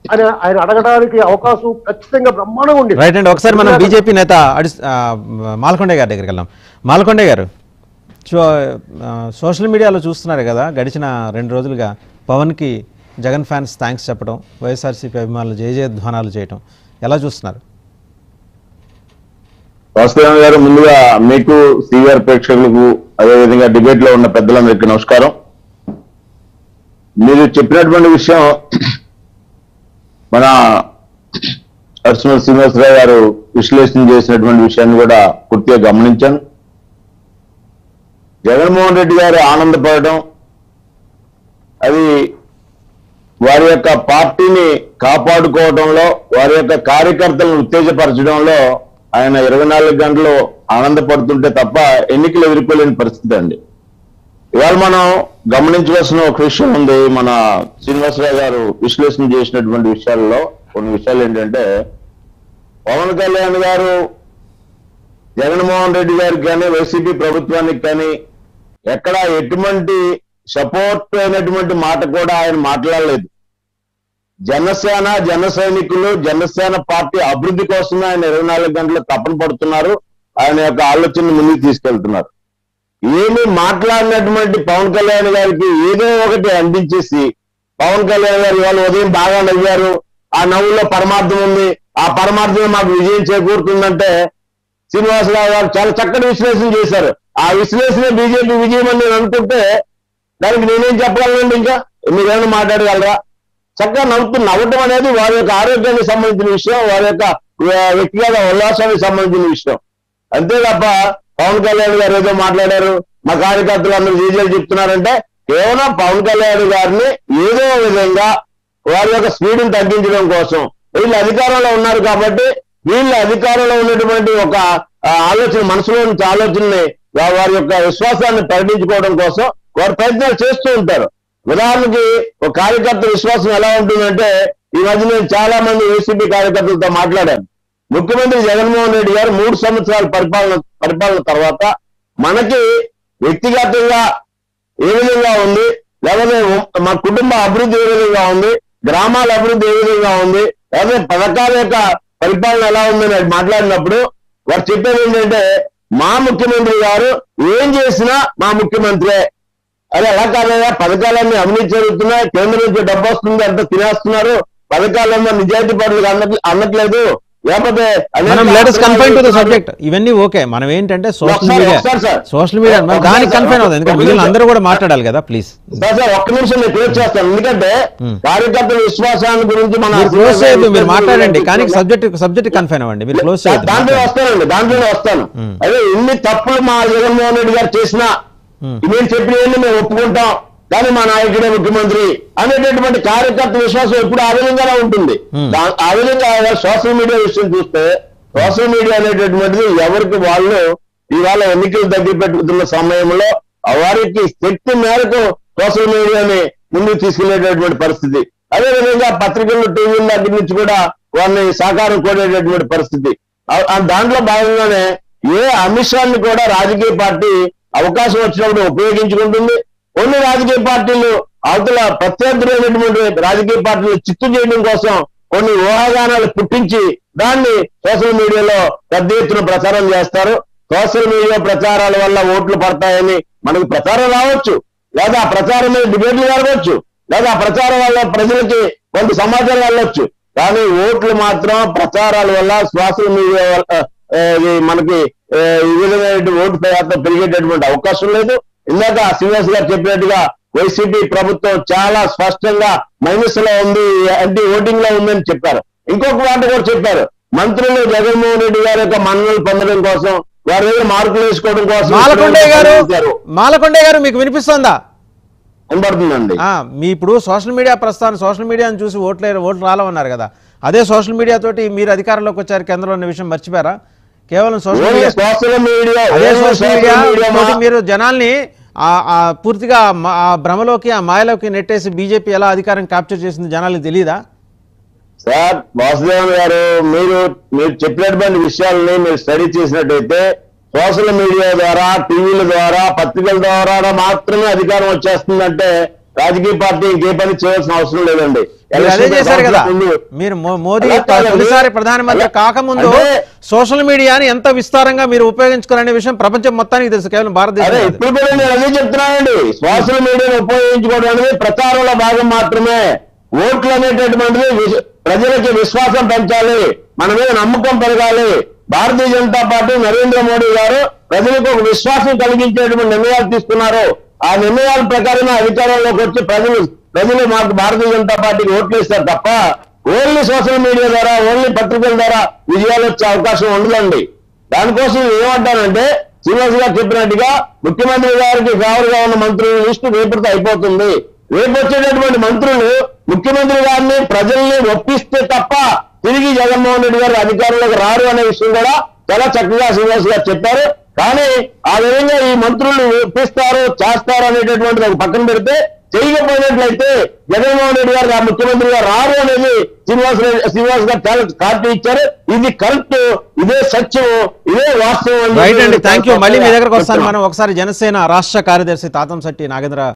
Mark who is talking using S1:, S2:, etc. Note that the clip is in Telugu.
S1: అని ఆయన అడగడానికి అవకాశం ఖచ్చితంగా బ్రహ్మాండంగా ఉంది
S2: రైట్ అండి ఒకసారి మనం బీజేపీ నేత అడి ఆ, మాల్కొండే గారి దగ్గరికి వెళ్దాం మాల్కొండే గారు సో ఆ, సోషల్ మీడియాలో చూస్తున్నారు కదా గడిచిన రెండు రోజులుగా పవన్కి జగన్ ఫ్యాన్స్ థ్యాంక్స్ చెప్పడం వైఎస్ఆర్సీపీ అభిమానులు జయ జయధ్వానాలు చేయటం ఎలా చూస్తున్నారు
S3: వాసుదేవన్ గారు ముందుగా మీకు సీఆర్ ప్రేక్షకులకు అదేవిధంగా డిబేట్ లో ఉన్న పెద్దలందరికీ నమస్కారం మీరు చెప్పినటువంటి విషయం మన అర్చన శ్రీనివాసరావు గారు విశ్లేషణ చేసినటువంటి విషయాన్ని కూడా పూర్తిగా గమనించాను జగన్మోహన్ రెడ్డి గారు ఆనందపడటం అది వారి యొక్క పార్టీని కాపాడుకోవడంలో వారి యొక్క కార్యకర్తలను ఉత్తేజపరచడంలో ఆయన ఇరవై నాలుగు గంటలు ఆనందపడుతుంటే తప్ప ఎన్నికలు ఎదుర్కోలేని పరిస్థితి అండి ఇవాళ మనం గమనించవలసిన ఒక విషయం ఉంది మన శ్రీనివాసరావు గారు విశ్లేషణ చేసినటువంటి విషయాల్లో కొన్ని విషయాలు ఏంటంటే పవన్ కళ్యాణ్ గారు జగన్మోహన్ రెడ్డి గారికి కానీ వైసీపీ ప్రభుత్వానికి కానీ ఎక్కడ ఎటువంటి సపోర్ట్ అయినటువంటి మాట కూడా ఆయన మాట్లాడలేదు జనసేన జన సైనికులు జనసేన పార్టీ అభివృద్ధి కోసమే ఆయన ఇరవై నాలుగు గంటలు తపన పడుతున్నారు ఆయన యొక్క ఆలోచన ముందుకు తీసుకెళ్తున్నారు ఏమి మాట్లాడినటువంటి పవన్ కళ్యాణ్ గారికి ఏదో ఒకటి అందించేసి పవన్ కళ్యాణ్ గారు ఇవాళ ఉదయం బాగా నవ్వారు ఆ నవ్వులో పరమార్థం ఉంది ఆ పరమార్థం మాకు విజయం చేకూరుతుందంటే శ్రీనివాసరావు గారు చాలా చక్కటి విశ్లేషణ చేశారు ఆ విశ్లేషణ బీజేపీ విజయం అని నేను అనుకుంటే దానికి నేనేం చెప్పగలను ఇంకా మీరేమైనా మాట్లాడగలరా చక్కగా నవ్వుతూ నవ్వటం అనేది వారి యొక్క ఆరోగ్యానికి సంబంధించిన విషయం వారి యొక్క ఆ, వ్యక్తిగత ఉల్లాసానికి సంబంధించిన విషయం అంతే తప్ప పవన్ కళ్యాణ్ గారు ఏదో మాట్లాడారు మా కార్యకర్తలు అందరూ డీజేలు చెప్తున్నారంటే కేవలం పవన్ కళ్యాణ్ గారిని ఏదో విధంగా వారి యొక్క స్పీడ్ని తగ్గించడం కోసం వీళ్ళు అధికారంలో ఉన్నారు కాబట్టి వీళ్ళు అధికారంలో ఉన్నటువంటి ఒక ఆ, ఆలోచన మనసులో నుంచి ఆలోచనని వా- వారి యొక్క విశ్వాసాన్ని ప్రకటించుకోవడం కోసం వారు ప్రయత్నాలు చేస్తూ ఉంటారు ఉదాహరణకి ఒక కార్యకర్త విశ్వాసం ఎలా ఉంటుందంటే ఈ మధ్య నేను చాలా మంది ఏసీపీ కార్యకర్తలతో మాట్లాడాను ముఖ్యమంత్రి జగన్మోహన్ రెడ్డి గారు మూడు సంవత్సరాల పరిపాలన పరిపాలన తర్వాత మనకి వ్యక్తిగతంగా ఏ విధంగా ఉంది లేకపోతే మా కుటుంబ అభివృద్ధి ఏ విధంగా ఉంది గ్రామాల అభివృద్ధి ఏ విధంగా ఉంది లేకపోతే పథకాల యొక్క పరిపాలన ఎలా ఉందని అది మాట్లాడినప్పుడు వారు చెప్పేది ఏంటంటే మా ముఖ్యమంత్రి గారు ఏం చేసినా మా ముఖ్యమంత్రే అదే ఎలా కాదయ్యా పథకాలన్నీ అవినీతి జరుగుతున్నాయి కేంద్రం నుంచి డబ్బు వస్తుంది అంతా తినేస్తున్నారు పథకాలన్నా నిజాయితీ పనులు అన్నట్లు అనట్లేదు లేకపోతే అనేక
S2: మనం లేటెస్ట్ కన్ఫైన్ టు ద
S3: అక్రమాలు
S2: సబ్జెక్ట్ ఇవన్నీ ఓకే మనం ఏంటంటే సోషల్
S3: ఒకసారి-
S2: మీడియా
S3: ఒకసారి సార్.
S2: సోషల్ మీడియా మనం
S3: ఒకసారి
S2: దానికి
S3: సార్.
S2: కన్ఫైన్ అవుతుంది ఎందుకంటే
S3: ఒక
S2: మిగిలిన
S3: నిమిషం.
S2: అందరూ కూడా మాట్లాడాలి కదా ప్లీజ్
S3: సార్ సార్ ఒక్క నిమిషం నేను క్లోజ్ చేస్తాను ఎందుకంటే కార్యకర్తల విశ్వాసాన్ని గురించి మన
S2: మీరు క్లోజ్ చేయొద్దు మీరు మాట్లాడండి కానీ సబ్జెక్ట్ సబ్జెక్ట్ కన్ఫైన్ అవ్వండి మీరు క్లోజ్ చేయొద్దు
S3: దాంట్లో వస్తానండి దాంట్లోనే వస్తాను అదే ఇన్ని తప్పులు మా జగన్మోహన్ రెడ్డి గారు చేసినా మేము చెప్పినవన్నీ మేము ఒప్పుకుంటాం కానీ మా నాయకుడే ముఖ్యమంత్రి అనేటటువంటి కార్యకర్త విశ్వాసం ఎప్పుడు ఆ విధంగానే ఉంటుంది దా- ఆ విధంగా సోషల్ మీడియా విషయం చూస్తే సోషల్ మీడియా అనేటటువంటిది ఎవరికి వాళ్ళు ఇవాళ ఎన్నికలు దగ్గర పెట్టుకుతున్న సమయంలో వారికి శక్తి మేరకు సోషల్ మీడియాని ముందుకు తీసుకెళ్లేటటువంటి పరిస్థితి అదే విధంగా పత్రికలు టీవీల దగ్గర నుంచి కూడా వారిని సహకారం కోరేటటువంటి పరిస్థితి ఆ- ఆ దాంట్లో భాగంగానే ఏ అంశాన్ని కూడా రాజకీయ పార్టీ అవకాశం వచ్చినప్పుడు ఉపయోగించుకుంటుంది కొన్ని రాజకీయ పార్టీలు అవతల ప్రత్యర్థులైనటువంటి రాజకీయ పార్టీలు చిత్తు చేయడం కోసం కొన్ని ఊహాగానాలు పుట్టించి దాన్ని సోషల్ మీడియాలో పెద్ద ఎత్తున ప్రచారం చేస్తారు సోషల్ మీడియా ప్రచారాల వల్ల ఓట్లు పడతాయని మనకు ప్రచారం రావచ్చు లేదా ఆ ప్రచారం మీద డిబేట్లు జరగవచ్చు లేదా ఆ ప్రచారం వల్ల ప్రజలకి కొంత సమాచారం వెళ్ళొచ్చు కానీ ఓట్లు మాత్రం ప్రచారాల వల్ల సోషల్ మీడియా వల్ల ఆ, ఇది మనకి ఆ, ఈ విధమైన ఓటు శాతం పెరిగేటటువంటి అవకాశం లేదు ఇందాక శ్రీనివాస్ గారు చెప్పినట్టుగా వైసీపీ ప్రభుత్వం చాలా స్పష్టంగా మైనస్ లో ఉంది యాంటీ ఓటింగ్ లో ఉందని చెప్పారు ఇంకొక మాట కూడా చెప్పారు మంత్రులు జగన్మోహన్ రెడ్డి గారి యొక్క మన్నలు పొందడం కోసం వారి దగ్గర మార్కులు వేసుకోవడం కోసం
S2: మాలకొండే గారు
S3: చేశారు.
S2: మాలకొండే గారు మీకు వినిపిస్తుందా
S3: వినపడుతుందండి
S2: ఆ, మీ ఇప్పుడు సోషల్ మీడియా ప్రస్థానం సోషల్ మీడియాను చూసి ఓట్లు ఓట్లు రాలవన్నారు కదా అదే సోషల్ మీడియా తోటి మీరు అధికారంలోకి వచ్చారు కేంద్రంలో అనే విషయం మర్చిపోయారా కేవలం social
S3: only
S2: media
S3: social media
S2: అదే
S3: ఓన్లీ
S2: సోషల్ మీడియా
S3: మీడియా
S2: తోటి మీరు జనాల్ని ఆ- ఆ పూర్తిగా మ- ఆ భ్రమలోకి ఆ మాయలోకి నెట్టేసి బీజేపీ ఎలా అధికారం క్యాప్చర్ చేసింది జనాలకు తెలియదా
S3: సార్ వాసుదేవన్ గారు మీరు మీరు చెప్పినటువంటి విషయాలని మీరు స్టడీ చేసినట్టయితే సోషల్ మీడియా ద్వారా టీవీల ద్వారా పత్రికల ద్వారా మాత్రమే అధికారం వచ్చేస్తుందంటే రాజకీయ పార్టీ ఇంకే పని చేయాల్సిన అవసరం లేదండి
S2: మీరు అదే
S3: ఎలక్షన్
S2: చేశారు కదా
S3: ముందు.
S2: మీరు మో- మోదీ
S3: అలా కాదండి.
S2: తొలిసారి ప్రధానమంత్రి
S3: అలా-
S2: కాకముందు
S3: అంటే-
S2: సోషల్ మీడియాని ఎంత విస్తారంగా మీరు ఉపయోగించుకోవాలనే విషయం ప్రపంచం మొత్తానికి తెలుసు కేవలం
S3: అదే
S2: భారతదేశం కాదు.
S3: ఇప్పుడు కూడా నేను అదే చెప్తున్నానండి సోషల్ మీడియాను ఉపయోగించుకోవడం అనేది ప్రచారంలో భాగం మాత్రమే ఓట్లు అనేటటువంటిది విశ- ప్రజలకి విశ్వాసం పెంచాలి మన మీద నమ్మకం పెరగాలి భారతీయ జనతా పార్టీ నరేంద్ర మోడీ గారు ప్రజలకు ఒక విశ్వాసం కలిగించేటువంటి నిర్ణయాలు తీసుకున్నారు ఆ నిర్ణయాల ప్రకారమే అధికారంలోకి వచ్చి ప్రజలు ప్రజలు మాకు భారతీయ జనతా పార్టీకి ఓట్లు ఇస్తారు తప్ప ఓన్లీ సోషల్ మీడియా ద్వారా ఓన్లీ పత్రికల ద్వారా విజయాలు వచ్చే అవకాశం ఉండదండి దానికోసం ఏమంటానంటే శ్రీనివాస్ గారు చెప్పినట్టుగా ముఖ్యమంత్రి గారికి ఫేవర్గా ఉన్న మంత్రుల లిస్టు రేపటితో అయిపోతుంది రేపు వచ్చేటటువంటి మంత్రులు ముఖ్యమంత్రి గారిని ప్రజల్ని ఒప్పిస్తే తప్ప తిరిగి జగన్మోహన్ రెడ్డి గారు అధికారంలోకి రారు అనే విషయం కూడా చాలా చక్కగా శ్రీనివాస్ గారు చెప్పారు కానీ ఆ విధంగా ఈ మంత్రులు ఒప్పిస్తారు చేస్తారు అనేటటువంటిది ఒక పక్కన పెడితే చేయకపోయినట్లయితే జగన్మోహన్ రెడ్డి గారు ఆ ముఖ్యమంత్రిగా రారు అనేది శ్రీనివాస్ రెడ్డి శ్రీనివాస్ గారు చాలా కార్డు ఇచ్చారు ఇది కరెక్ట్ ఇదే సత్యం ఇదే వాస్తవం అని
S2: రైట్ అండి
S3: చెప్పి
S2: థ్యాంక్ యూ మళ్ళీ మీ దగ్గరకు వస్తాను
S3: చెప్తున్నాం.
S2: మనం ఒకసారి జనసేన రాష్ట్ర కార్యదర్శి తాతంశెట్టి నాగేంద్ర